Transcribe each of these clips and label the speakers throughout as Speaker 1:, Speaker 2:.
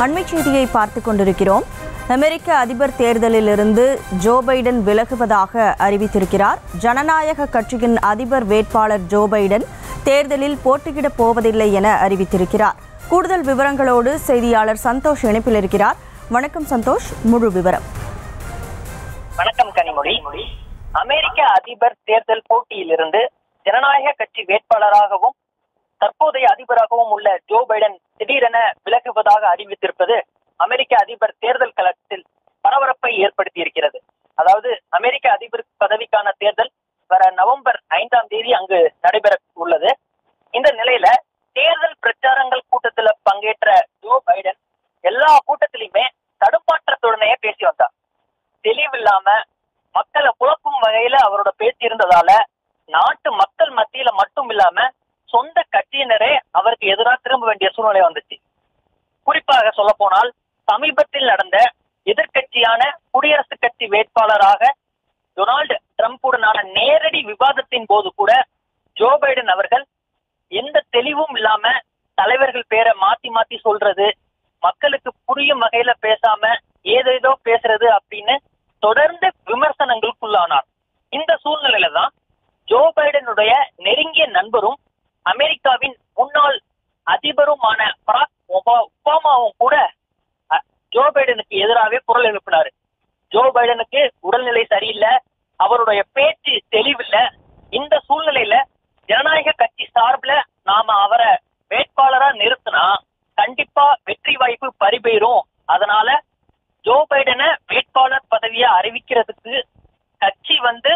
Speaker 1: அண்மை செய்தியை பார்த்து கொண்டிருக்கிறோம் அமெரிக்க அதிபர் தேர்தலிலிருந்து ஜோ பைடன் விலகுவதாக அறிவித்திருக்கிறார் ஜனநாயக கட்சியின் அதிபர் வேட்பாளர் ஜோ பைடன் தேர்தலில் போட்டியிடப் போவதில்லை என அறிவித்திருக்கிறார் கூடுதல் விவரங்களோடு செய்தியாளர் சந்தோஷ் இணைப்பில் இருக்கிறார் வணக்கம் சந்தோஷ் முழு விவரம்
Speaker 2: வணக்கம் கனிமொழி அமெரிக்க அதிபர் தேர்தல் போட்டியிலிருந்து ஜனநாயக கட்சி வேட்பாளராகவும் தற்போதைய அதிபராகவும் உள்ள ஜோ பைடன் திடீரென விலகுவதாக அறிவித்திருப்பது அமெரிக்க அதிபர் தேர்தல் களத்தில் பரபரப்பை ஏற்படுத்தி இருக்கிறது அதாவது அமெரிக்க அதிபர் பதவிக்கான தேர்தல் வர நவம்பர் ஐந்தாம் தேதி அங்கு நடைபெற உள்ளது இந்த நிலையில தேர்தல் பிரச்சாரங்கள் கூட்டத்துல பங்கேற்ற ஜோ பைடன் எல்லா கூட்டத்திலுமே தடுமாற்றத்துடனே பேசி வந்தார் தெளிவில்லாம மக்களை குழப்பும் வகையில அவரோட பேச்சு இருந்ததால நாட்டு மக்கள் மத்தியில மட்டும் இல்லாம சொந்த கட்சியினரே அவருக்கு எதிராக திரும்ப வேண்டிய சூழ்நிலை வந்துச்சு குறிப்பாக சொல்ல போனால் சமீபத்தில் நடந்த எதிர்க்கட்சியான குடியரசுக் கட்சி வேட்பாளராக டொனால்டு டிரம்புடனான நேரடி விவாதத்தின் போது கூட ஜோ பைடன் அவர்கள் எந்த தெளிவும் இல்லாம தலைவர்கள் பேரை மாத்தி மாத்தி சொல்றது மக்களுக்கு புரியும் வகையில பேசாம ஏதேதோ பேசுறது அப்படின்னு தொடர்ந்து விமர்சனங்களுக்குள்ளானார் இந்த சூழ்நிலையில தான் ஜோ பைடனுடைய நெருங்கிய நண்பரும் அமெரிக்காவின் முன்னாள் அதிபருமான பராக் ஒபா- ஒபாமாவும் கூட அஹ், ஜோ பைடனுக்கு எதிராகவே குரல் எழுப்பினாரு ஜோ பைடனுக்கு உடல்நிலை சரியில்லை அவருடைய பேச்சு தெளிவில்ல இந்த சூழ்நிலையில ஜனநாயக கட்சி சார்பில் நாம அவரை வேட்பாளரா நிறுத்தினா கண்டிப்பா வெற்றி வாய்ப்பு பறிபெயரும் அதனால ஜோ பைடனை வேட்பாளர் பதவியை அறிவிக்கிறதுக்கு கட்சி வந்து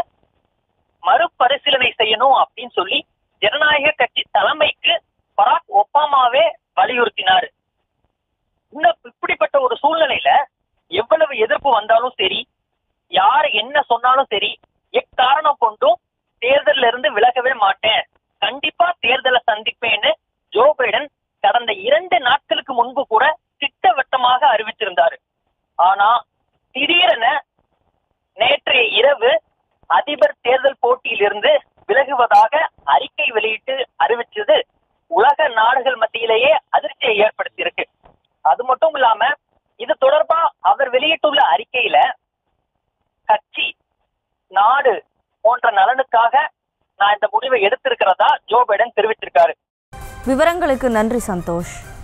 Speaker 2: மறுபரிசீலனை செய்யணும் அப்படின்னு சொல்லி ஜனநாயக கட்சி தலைமைக்கு பராக் ஒபாமாவே வலியுறுத்தினாரு இந்த இப்படிப்பட்ட ஒரு சூழ்நிலையில எவ்வளவு எதிர்ப்பு வந்தாலும் சரி யார் என்ன சொன்னாலும் சரி எக்காரணம் கொண்டும் தேர்தல்ல இருந்து விலகவே மாட்டேன் கண்டிப்பா தேர்தலை சந்திப்பேன்னு ஜோ பைடன் கடந்த இரண்டு நாட்களுக்கு முன்பு கூட திட்டவட்டமாக அறிவிச்சிருந்தாரு ஆனா திடீரென நேற்றைய இரவு அதிபர் தேர்தல் போட்டியிலிருந்து விலகுவதாக அறிக்கை வெளியிட்டு அறிவிச்சது உலக நாடுகள் மத்தியிலேயே அதிர்ச்சியை ஏற்படுத்தியிருக்கு அது மட்டும் இல்லாம இது தொடர்பா அவர் வெளியிட்டுள்ள அறிக்கையில கட்சி நாடு போன்ற நலனுக்காக நான் இந்த முடிவை எடுத்திருக்கிறதா ஜோ பைடன் தெரிவிச்சிருக்காரு
Speaker 1: விவரங்களுக்கு நன்றி சந்தோஷ்